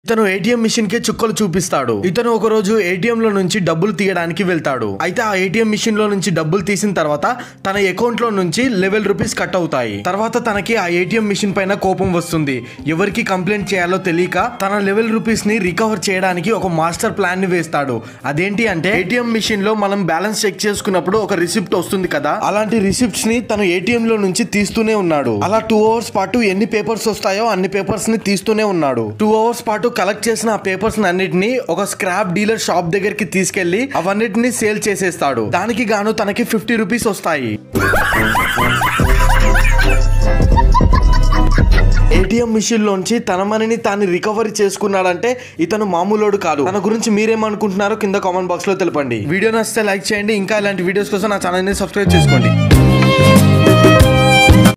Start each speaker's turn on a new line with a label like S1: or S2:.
S1: ఇతను ATM machine కి చుక్కలు చూపిస్తాడు ఇతను ఒక రోజు ఏటీఎం లో నుంచి డబ్బులు తీయడానికి వెళ్తాడు అయితే ఆ ఏటీఎం మిషన్ లో నుంచి డబ్బులు తీసిన తర్వాత తన అకౌంట్ లో నుంచి లెవెల్ రూపీస్ కట్ అవుతాయి తర్వాత తనకి ఆ ఏటీఎం మిషన్ పైన కోపం వస్తుంది ఎవరికి కంప్లైంట్ చేయాలో తెలియక తన లెవెల్ రూపీస్ ని రికవర్ చేయడానికి ఒక మాస్టర్ ప్లాన్ ని వేస్తాడు అదేంటి అంటే ఏటీఎం మిషన్ లో మనం బ్యాలెన్స్ చెక్ చేసుకున్నప్పుడు ఒక రిసిప్ట్ వస్తుంది కదా అలాంటి రిసిప్ట్స్ ని తను ఏటీఎం లో నుంచి తీస్తూనే ఉన్నాడు అలా టూ అవర్స్ పాటు ఎన్ని పేపర్స్ వస్తాయో అన్ని పేపర్స్ ని తీస్తూనే ఉన్నాడు టూ అవర్స్ పాటు కలెక్ట్ చేసిన ఆ పేపర్స్ అన్నిటిని ఒక స్క్రాప్ డీలర్ షాప్ దగ్గరికి తీసుకెళ్లి అవన్నిటిని సేల్ చేసేస్తాడు దానికి గాను తనకి ఫిఫ్టీ రూపీస్ వస్తాయి ఏటీఎం మిషన్ లోంచి తన మనీని తాను రికవరీ చేసుకున్నాడంటే ఇతను మామూలోడు కాదు తన గురించి మీరేమనుకుంటున్నారో కింద కామెంట్ బాక్స్ లో తెలపండి వీడియో నచ్చితే లైక్ చేయండి ఇంకా ఇలాంటి వీడియోస్ కోసం నా ఛానల్ ని సబ్స్క్రైబ్ చేసుకోండి